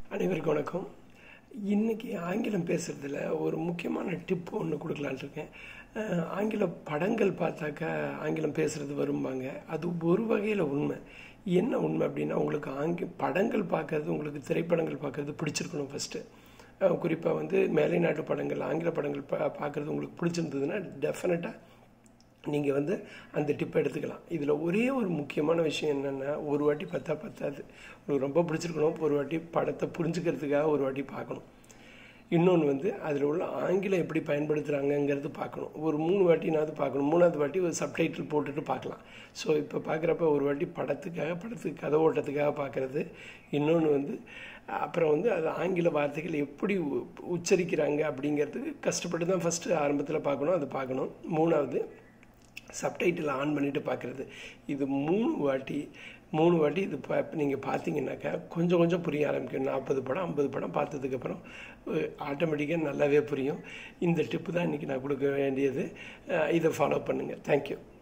அனைவருக்கும் வணக்கம் இன்னைக்கு ஆங்கிலம் பேசுகிறதுல ஒரு முக்கியமான டிப் ஒன்று கொடுக்கலான்ட்டு இருக்கேன் அஹ், ஆங்கில படங்கள் பார்த்தாக்கா ஆங்கிலம் பேசுகிறது வரும்பாங்க அது ஒரு வகையில் உண்மை என்ன உண்மை அப்படின்னா உங்களுக்கு ஆங்கி படங்கள் பார்க்கறது உங்களுக்கு திரைப்படங்கள் பார்க்கறது பிடிச்சிருக்கணும் ஃபஸ்ட்டு குறிப்பாக வந்து மேலை நாட்டு படங்கள் ஆங்கில படங்கள் பா பார்க்குறது உங்களுக்கு பிடிச்சிருந்ததுன்னா டெஃபினட்டாக நீங்கள் வந்து அந்த டிப்பை எடுத்துக்கலாம் இதில் ஒரே ஒரு முக்கியமான விஷயம் என்னென்னா ஒரு வாட்டி பார்த்தா பத்தாது உங்களுக்கு ரொம்ப பிடிச்சிருக்கணும் ஒரு வாட்டி படத்தை புரிஞ்சுக்கிறதுக்காக ஒரு வாட்டி பார்க்கணும் இன்னொன்று வந்து அதில் உள்ள ஆங்கிலம் எப்படி பயன்படுத்துகிறாங்கங்கிறது பார்க்கணும் ஒரு மூணு வாட்டினாவது பார்க்கணும் மூணாவது வாட்டி ஒரு சப்டைட்டில் போட்டுட்டு பார்க்கலாம் ஸோ இப்போ பார்க்குறப்ப ஒரு வாட்டி படத்துக்காக படத்துக்கு கதை ஓட்டத்துக்காக பார்க்குறது இன்னொன்று வந்து அப்புறம் வந்து அது ஆங்கில வார்த்தைகள் எப்படி உ- உச்சரிக்கிறாங்க அப்படிங்கிறதுக்கு கஷ்டப்பட்டு தான் ஃபஸ்ட்டு ஆரம்பத்தில் பார்க்கணும் அது பார்க்கணும் மூணாவது சப்டைட்டில் ஆன் பண்ணிட்டு பார்க்குறது இது மூணு வாட்டி மூணு வாட்டி இது பா நீங்கள் பார்த்தீங்கன்னாக்கா கொஞ்சம் கொஞ்சம் புரிய ஆரம்பிக்கும் நாற்பது படம் ஐம்பது படம் பார்த்ததுக்கப்புறம் ஆட்டோமேட்டிக்காக நல்லாவே புரியும் இந்த டிப்பு தான் இன்றைக்கி நான் கொடுக்க வேண்டியது அஹ் இதை ஃபாலோ பண்ணுங்கள் தேங்க்யூ